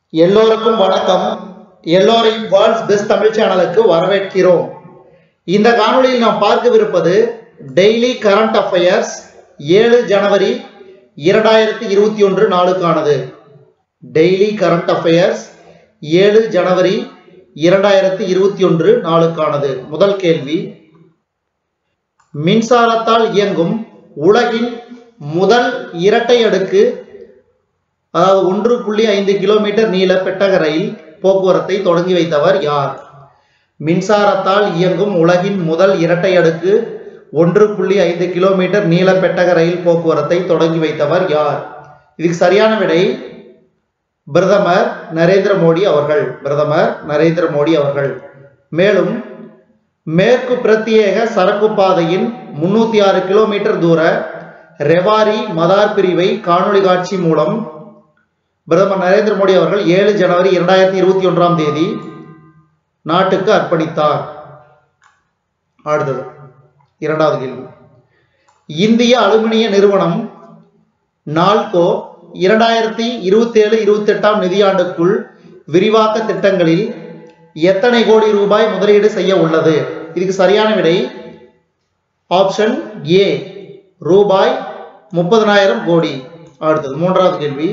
எல்லோருக்கும் வணக்கம் எல்லோரையும் வேர்ல்ட்ஸ் பெஸ்ட் தமிழ் சேனலுக்கு வரவேற்கிறோம் இந்த காணொளியில் நாம் பார்க்கவிருப்பது டெய்லி கரண்ட் அஃபயர்ஸ் ஏழு ஜனவரி இரண்டாயிரத்தி இருபத்தி ஒன்று நாளுக்கானது டெய்லி கரண்ட் அஃபயர்ஸ் ஏழு ஜனவரி இரண்டாயிரத்தி இருபத்தி ஒன்று நாளுக்கானது முதல் கேள்வி மின்சாரத்தால் இயங்கும் உலகின் முதல் இரட்டை அடுக்கு அதாவது ஒன்று புள்ளி ஐந்து கிலோமீட்டர் நீள பெட்டக ரயில் போக்குவரத்தை தொடங்கி வைத்தவர் யார் மின்சாரத்தால் இயங்கும் உலகின் முதல் இரட்டை அடுக்கு ஒன்று புள்ளி ஐந்து கிலோமீட்டர் நீள பெட்டக ரயில் போக்குவரத்தை தொடங்கி வைத்தவர் யார் இதுக்கு சரியான விடை பிரதமர் நரேந்திர மோடி அவர்கள் பிரதமர் நரேந்திர மோடி அவர்கள் மேலும் மேற்கு பிரத்யேக சரக்கு பாதையின் முன்னூத்தி ஆறு கிலோமீட்டர் தூர ரெவாரி மதார் பிரிவை காணொளி காட்சி மூலம் பிரதமர் நரேந்திர மோடி அவர்கள் ஏழு ஜனவரி இரண்டாயிரத்தி இருபத்தி ஒன்றாம் தேதி நாட்டுக்கு அர்ப்பணித்தார் அடுத்தது இரண்டாவது கேள்வி இந்திய அலுமினிய நிறுவனம் நால்கோ இரண்டாயிரத்தி இருபத்தி ஏழு இருபத்தி எட்டாம் நிதியாண்டுக்குள் விரிவாக்க திட்டங்களில் எத்தனை கோடி ரூபாய் முதலீடு செய்ய உள்ளது இதுக்கு சரியான விடை ஆப்ஷன் ஏ ரூபாய் முப்பதனாயிரம் கோடி அடுத்தது மூன்றாவது கேள்வி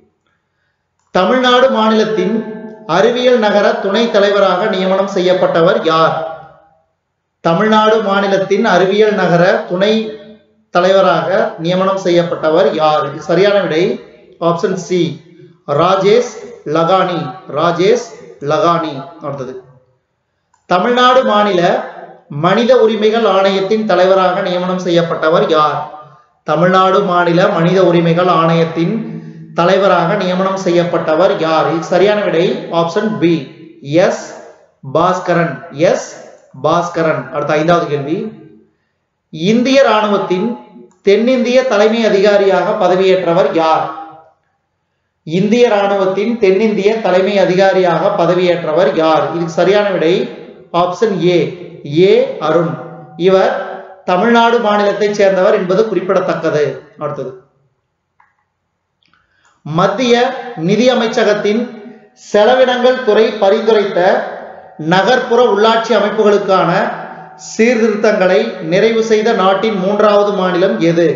தமிழ்நாடு மாநிலத்தின் அறிவியல் நகர துணைத் தலைவராக நியமனம் செய்யப்பட்டவர் யார் தமிழ்நாடு மாநிலத்தின் அறிவியல் நகர துணை தலைவராக நியமனம் செய்யப்பட்டவர் யார் இது சரியான விடை ஆப்ஷன் சி ராஜேஷ் லகானி ராஜேஷ் லகானி அடுத்தது தமிழ்நாடு மாநில மனித உரிமைகள் ஆணையத்தின் தலைவராக நியமனம் செய்யப்பட்டவர் யார் தமிழ்நாடு மாநில மனித உரிமைகள் ஆணையத்தின் தலைவராக நியமனம் செய்யப்பட்டவர் யார் இது சரியான விடை option B S Baskaran S Baskaran அடுத்த ஐந்தாவது கேள்வி இந்திய ராணுவத்தின் தென்னிந்திய தலைமை அதிகாரியாக பதவியேற்றவர் யார் இந்திய ராணுவத்தின் தென்னிந்திய தலைமை அதிகாரியாக பதவியேற்றவர் யார் இதுக்கு சரியான விடை ஆப்ஷன் ஏ ஏ அருண் இவர் தமிழ்நாடு மாநிலத்தைச் சேர்ந்தவர் என்பது குறிப்பிடத்தக்கது அடுத்தது மத்திய நிதி அமைச்சகத்தின் செலவினங்கள் துறை பரிந்துரைத்த நகர்ப்புற உள்ளாட்சி அமைப்புகளுக்கான சீர்திருத்தங்களை நிறைவு செய்த நாட்டின் மூன்றாவது மாநிலம் எது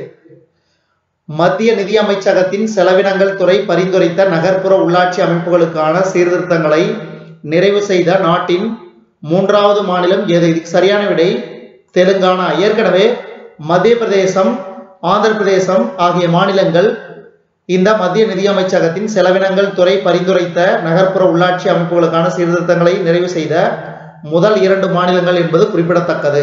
மத்திய நிதி அமைச்சகத்தின் செலவினங்கள் துறை பரிந்துரைத்த நகர்ப்புற உள்ளாட்சி அமைப்புகளுக்கான சீர்திருத்தங்களை நிறைவு செய்த நாட்டின் மூன்றாவது மாநிலம் எது இதுக்கு சரியான விடை தெலுங்கானா ஏற்கனவே மத்திய பிரதேசம் ஆந்திர பிரதேசம் ஆகிய மாநிலங்கள் இந்த மத்திய நிதி அமைச்சகத்தின் செலவினங்கள் துறை பரிந்துரைத்த நகர்ப்புற உள்ளாட்சி அமைப்புகளுக்கான சீர்திருத்தங்களை நிறைவு செய்த முதல் இரண்டு மாநிலங்கள் என்பது குறிப்பிடத்தக்கது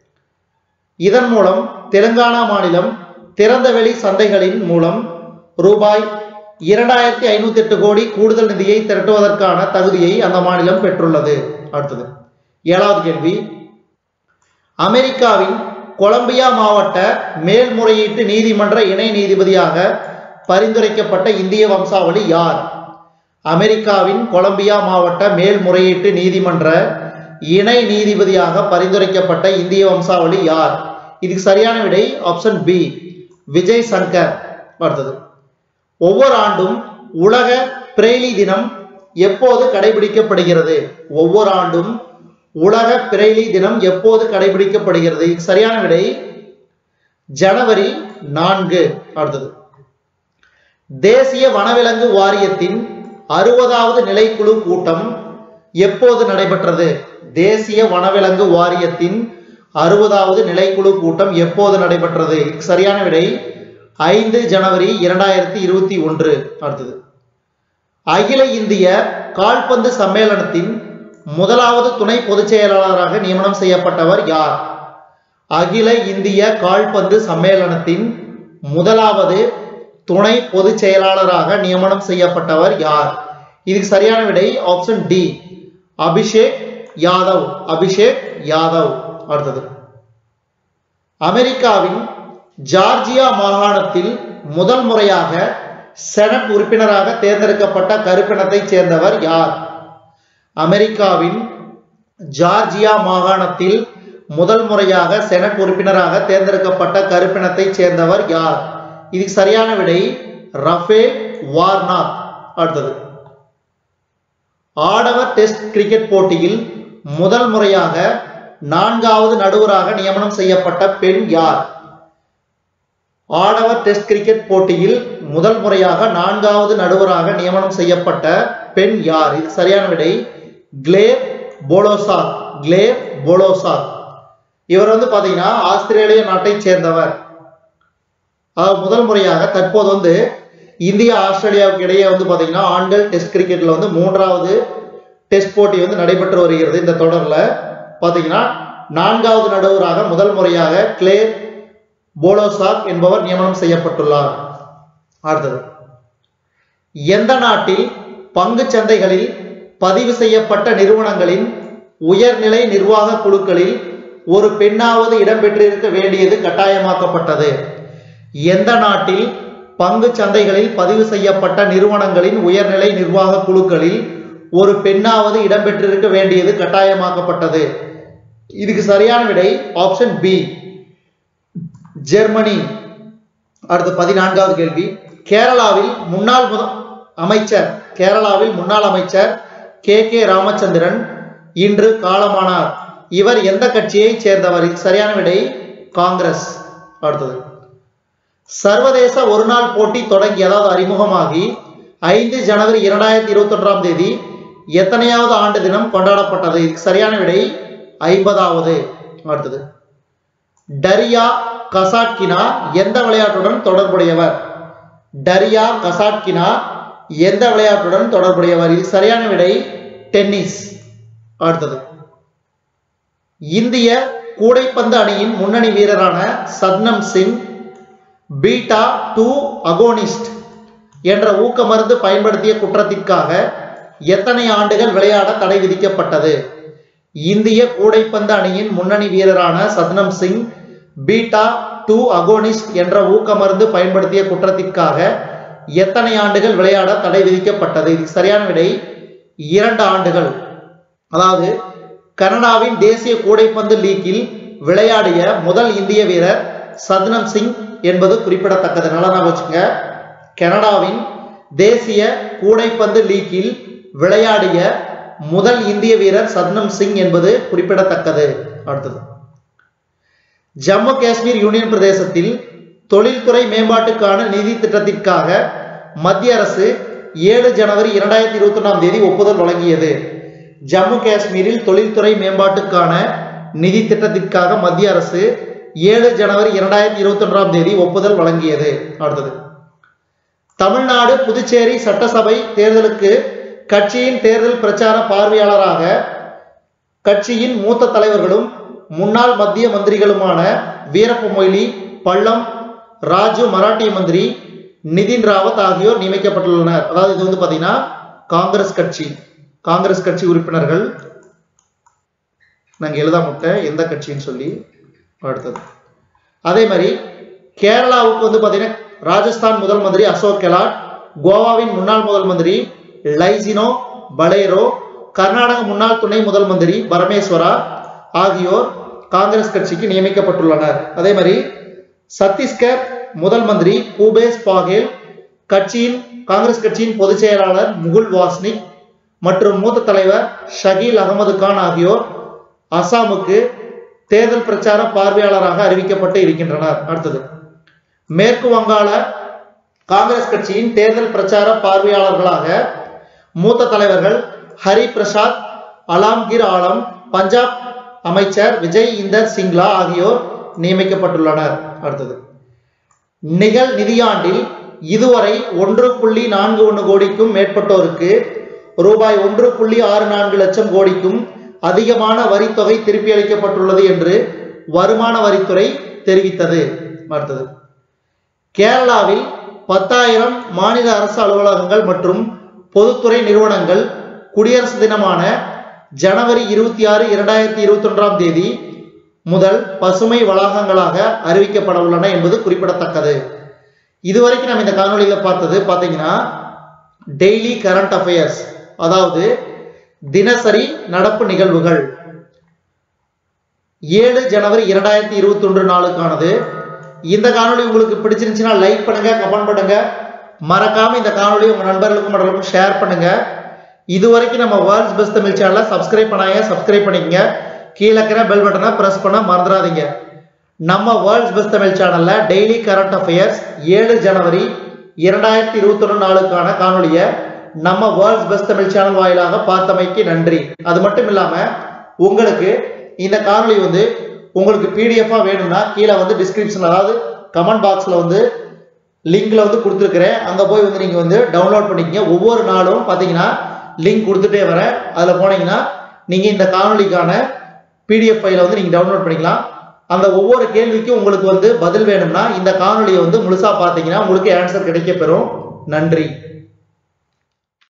இதன் மூலம் தெலுங்கானா மாநிலம் திறந்தவெளி சந்தைகளின் மூலம் ரூபாய் இரண்டாயிரத்தி ஐநூத்தி எட்டு கோடி கூடுதல் நிதியை திரட்டுவதற்கான தகுதியை அந்த மாநிலம் பெற்றுள்ளது அடுத்தது ஏழாவது கேள்வி அமெரிக்காவின் கொலம்பியா மாவட்ட மேல்முறையீட்டு நீதிமன்ற இணை நீதிபதியாக பரிந்துரைக்கப்பட்ட இந்திய வம்சாவளி யார் அமெரிக்காவின் கொலம்பியா மாவட்ட மேல்முறையீட்டு நீதிமன்ற இணை நீதிபதியாக பரிந்துரைக்கப்பட்ட இந்திய வம்சாவளி யார் இதுக்கு சரியான விடை ஆப்ஷன் பி விஜய் சங்கர் அடுத்தது ஒவ்வொரு ஆண்டும் உலக பிரெய்லி தினம் எப்போது கடைபிடிக்கப்படுகிறது ஒவ்வொரு ஆண்டும் உலக பிரெய்லி தினம் எப்போது கடைபிடிக்கப்படுகிறது இதுக்கு சரியான விடை ஜனவரி நான்கு அடுத்தது தேசிய வனவிலங்கு வாரியத்தின் அறுபதாவது நிலைக்குழு கூட்டம் எப்போது நடைபெற்றது தேசிய வனவிலங்கு வாரியத்தின் அறுபதாவது நிலைக்குழு கூட்டம் எப்போது நடைபெற்றது சரியான விடை ஐந்து ஜனவரி இரண்டாயிரத்தி இருபத்தி ஒன்று அடுத்தது அகில இந்திய கால்பந்து சம்மேளனத்தின் முதலாவது துணை பொதுச் செயலாளராக நியமனம் செய்யப்பட்டவர் யார் அகில இந்திய கால்பந்து சம்மேளனத்தின் முதலாவது துணை பொதுச் செயலாளராக நியமனம் செய்யப்பட்டவர் யார் இதுக்கு சரியான விடை ஆப்ஷன் டி அபிஷேக் யாதவ் அபிஷேக் யாதவ் அடுத்தது அமெரிக்காவின் ஜார்ஜியா மாகாணத்தில் முதல் முறையாக செனட் உறுப்பினராக தேர்ந்தெடுக்கப்பட்ட கருப்பினத்தைச் சேர்ந்தவர் யார் அமெரிக்காவின் ஜார்ஜியா மாகாணத்தில் முதல் முறையாக செனட் உறுப்பினராக தேர்ந்தெடுக்கப்பட்ட கருப்பினத்தைச் சேர்ந்தவர் யார் இதுக்கு சரியான விடை ரஃபேல் வார்னாக் அடுத்தது ஆடவர் டெஸ்ட் கிரிக்கெட் போட்டியில் முதல் முறையாக நான்காவது நடுவராக நியமனம் செய்யப்பட்ட பெண் யார் ஆடவர் டெஸ்ட் கிரிக்கெட் போட்டியில் முதல் முறையாக நான்காவது நடுவராக நியமனம் செய்யப்பட்ட பெண் யார் இது சரியான விடை கிளேர் போலோசாக் கிளேர் போலோசாக் இவர் வந்து பாத்தீங்கன்னா ஆஸ்திரேலிய நாட்டை சேர்ந்தவர் அதாவது முதல் முறையாக தற்போது வந்து இந்தியா ஆஸ்திரேலியாவுக்கு இடையே வந்து பாத்தீங்கன்னா ஆண்கள் டெஸ்ட் கிரிக்கெட்ல வந்து மூன்றாவது டெஸ்ட் போட்டி வந்து நடைபெற்று வருகிறது இந்த தொடர்ல பாத்தீங்கன்னா நான்காவது நடுவராக முதல் முறையாக கிளேர் போலோசாக் என்பவர் நியமனம் செய்யப்பட்டுள்ளார் அடுத்தது எந்த நாட்டில் பங்கு சந்தைகளில் பதிவு செய்யப்பட்ட நிறுவனங்களின் உயர்நிலை நிர்வாக குழுக்களில் ஒரு பெண்ணாவது இடம்பெற்றிருக்க வேண்டியது கட்டாயமாக்கப்பட்டது எந்த நாட்டில் பங்கு சந்தைகளில் பதிவு செய்யப்பட்ட நிறுவனங்களின் உயர்நிலை நிர்வாக குழுக்களில் ஒரு பெண்ணாவது இடம்பெற்றிருக்க வேண்டியது கட்டாயமாக்கப்பட்டது இதுக்கு சரியான விடை ஆப்ஷன் பி ஜெர்மனி அடுத்து பதினான்காவது கேள்வி கேரளாவில் முன்னாள் முத அமைச்சர் கேரளாவில் முன்னாள் அமைச்சர் கே கே ராமச்சந்திரன் இன்று காலமானார் இவர் எந்த கட்சியை சேர்ந்தவர் இது சரியான விடை காங்கிரஸ் அடுத்தது சர்வதேச ஒருநாள் போட்டி தொடங்கி அதாவது அறிமுகமாகி ஐந்து ஜனவரி இரண்டாயிரத்தி இருபத்தி ஒன்றாம் தேதி எத்தனையாவது ஆண்டு தினம் கொண்டாடப்பட்டது இதுக்கு சரியான விடை ஐம்பதாவது அடுத்தது டரியா கசாட்கினா எந்த விளையாட்டுடன் தொடர்புடையவர் டரியா கசாட்கினா எந்த விளையாட்டுடன் தொடர்புடையவர் இது சரியான விடை டென்னிஸ் அடுத்தது இந்திய கூடைப்பந்து அணியின் முன்னணி வீரரான Satnam Singh beta two agonist என்ற ஊக்க மருந்து பயன்படுத்திய குற்றத்திற்காக எத்தனை ஆண்டுகள் விளையாட தடை விதிக்கப்பட்டது இந்திய கூடைப்பந்து அணியின் முன்னணி வீரரான Satnam Singh beta two agonist என்ற ஊக்க மருந்து பயன்படுத்திய குற்றத்திற்காக எத்தனை ஆண்டுகள் விளையாட தடை விதிக்கப்பட்டது இதுக்கு சரியான விடை இரண்டு ஆண்டுகள் அதாவது கனடாவின் தேசிய கூடைப்பந்து லீக்கில் விளையாடிய முதல் இந்திய வீரர் சத்னம் சிங் என்பது குறிப்பிடத்தக்கது நல்லா ஞாபகம் வச்சுங்க கனடாவின் தேசிய கூடைப்பந்து லீக்கில் விளையாடிய முதல் இந்திய வீரர் சத்னம் சிங் என்பது குறிப்பிடத்தக்கது அடுத்தது ஜம்மு காஷ்மீர் யூனியன் பிரதேசத்தில் தொழில்துறை மேம்பாட்டுக்கான நிதி திட்டத்திற்காக மத்திய அரசு ஏழு ஜனவரி இரண்டாயிரத்தி இருபத்தி ஒன்றாம் தேதி ஒப்புதல் வழங்கியது ஜம்மு காஷ்மீரில் தொழில்துறை மேம்பாட்டுக்கான நிதி திட்டத்திற்காக மத்திய அரசு ஏழு ஜனவரி இரண்டாயிரத்தி இருபத்தி ஒன்றாம் தேதி ஒப்புதல் வழங்கியது அடுத்தது தமிழ்நாடு புதுச்சேரி சட்டசபை தேர்தலுக்கு கட்சியின் தேர்தல் பிரச்சார பார்வையாளராக கட்சியின் மூத்த தலைவர்களும் முன்னாள் மத்திய மந்திரிகளுமான வீரப்ப மொய்லி பள்ளம் ராஜு மராட்டிய மந்திரி நிதின் ராவத் ஆகியோர் நியமிக்கப்பட்டுள்ளனர் அதாவது இது வந்து பாத்தீங்கன்னா காங்கிரஸ் கட்சி காங்கிரஸ் கட்சி உறுப்பினர்கள் நாங்க எழுத முட்டேன் எந்த கட்சின்னு சொல்லி அடுத்தது அதே மாதிரி கேரளாவுக்கு வந்து பாத்தீங்கன்னா ராஜஸ்தான் முதல் மந்திரி அசோக் கெலாட் கோவாவின் முன்னாள் முதல் மந்திரி லைசினோ பலேரோ கர்நாடக முன்னாள் துணை முதல் மந்திரி பரமேஸ்வரா ஆகியோர் காங்கிரஸ் கட்சிக்கு நியமிக்கப்பட்டுள்ளனர் அதே மாதிரி சத்தீஸ்கர் முதல் மந்திரி பூபேஸ் பாகேல் கட்சியின் காங்கிரஸ் கட்சியின் பொதுச் செயலாளர் முகுல் வாஸ்னிக் மற்றும் மூத்த தலைவர் ஷகீல் அகமது கான் ஆகியோர் அசாமுக்கு தேர்தல் பிரச்சார பார்வையாளராக அறிவிக்கப்பட்டு இருக்கின்றனர் அடுத்தது மேற்கு வங்காள காங்கிரஸ் கட்சியின் தேர்தல் பிரச்சார பார்வையாளர்களாக மூத்த தலைவர்கள் ஹரி பிரசாத் அலாம்கிர் ஆலம் பஞ்சாப் அமைச்சர் விஜய் இந்தர் சிங்லா ஆகியோர் நியமிக்கப்பட்டுள்ளனர் அடுத்தது நிகழ் நிதியாண்டில் இதுவரை ஒன்று புள்ளி நான்கு ஒன்று கோடிக்கும் மேற்பட்டோருக்கு ரூபாய் ஒன்று புள்ளி ஆறு நான்கு லட்சம் கோடிக்கும் அதிகமான வரித்தொகை திருப்பி அளிக்கப்பட்டுள்ளது என்று வருமான வரித்துறை தெரிவித்தது அடுத்தது கேரளாவில் பத்தாயிரம் மாநில அரசு அலுவலகங்கள் மற்றும் பொதுத்துறை நிறுவனங்கள் குடியரசு தினமான ஜனவரி இருபத்தி ஆறு இரண்டாயிரத்தி இருபத்தி ஒன்றாம் தேதி முதல் பசுமை வளாகங்களாக அறிவிக்கப்பட உள்ளன என்பது குறிப்பிடத்தக்கது இதுவரைக்கும் நம்ம இந்த காணொளியில பார்த்தது பாத்தீங்கன்னா டெய்லி கரண்ட் அஃபேர்ஸ் அதாவது தினசரி நடப்பு நிகழ்வுகள் ஏழு ஜனவரி இரண்டாயிரத்தி இருபத்தி ஒன்று நாளுக்கானது இந்த காணொளி உங்களுக்கு பிடிச்சிருந்துச்சுன்னா லைக் பண்ணுங்க கமெண்ட் பண்ணுங்க மறக்காம இந்த காணொளி உங்க நண்பர்களுக்கும் மற்றவர்களுக்கும் ஷேர் பண்ணுங்க இது வரைக்கும் நம்ம வேர்ல்ட்ஸ் பெஸ்ட் தமிழ் சேனலை சப்ஸ்கிரைப் பண்ணாங்க சப்ஸ்கிரைப் பண்ணிக்கங்க கீழே இருக்கிற பெல் பட்டனை பிரஸ் பண்ண மறந்துடாதீங்க நம்ம வேர்ல்ட்ஸ் பெஸ்ட் தமிழ் சேனல்ல டெய்லி கரண்ட் அஃபேர்ஸ் ஏழு ஜனவரி இரண்டாயிரத்தி இருபத்தி ஒன்று நாளுக்கான காணொலியை நம்ம வேர்ல்ட்ஸ் பெஸ்ட் தமிழ் சேனல் வாயிலாக பார்த்தமைக்கு நன்றி அது மட்டும் இல்லாம உங்களுக்கு இந்த காணொளி வந்து உங்களுக்கு பிடிஎஃபா வேணும்னா கீழே வந்து டிஸ்கிரிப்ஷன் அதாவது கமெண்ட் பாக்ஸ்ல வந்து லிங்க்ல வந்து கொடுத்துருக்கிறேன் அங்க போய் வந்து நீங்க வந்து டவுன்லோட் பண்ணிக்கங்க ஒவ்வொரு நாளும் பாத்தீங்கன்னா லிங்க் கொடுத்துட்டே வரேன் அதுல போனீங்கன்னா நீங்க இந்த காணொளிக்கான பிடிஎஃப் ஃபைலை வந்து நீங்க டவுன்லோட் பண்ணிக்கலாம் அந்த ஒவ்வொரு கேள்விக்கும் உங்களுக்கு வந்து பதில் வேணும்னா இந்த காணொளியை வந்து முழுசா பார்த்தீங்கன்னா உங்களுக்கு ஆன்சர் கிடைக்க பெறும் நன்றி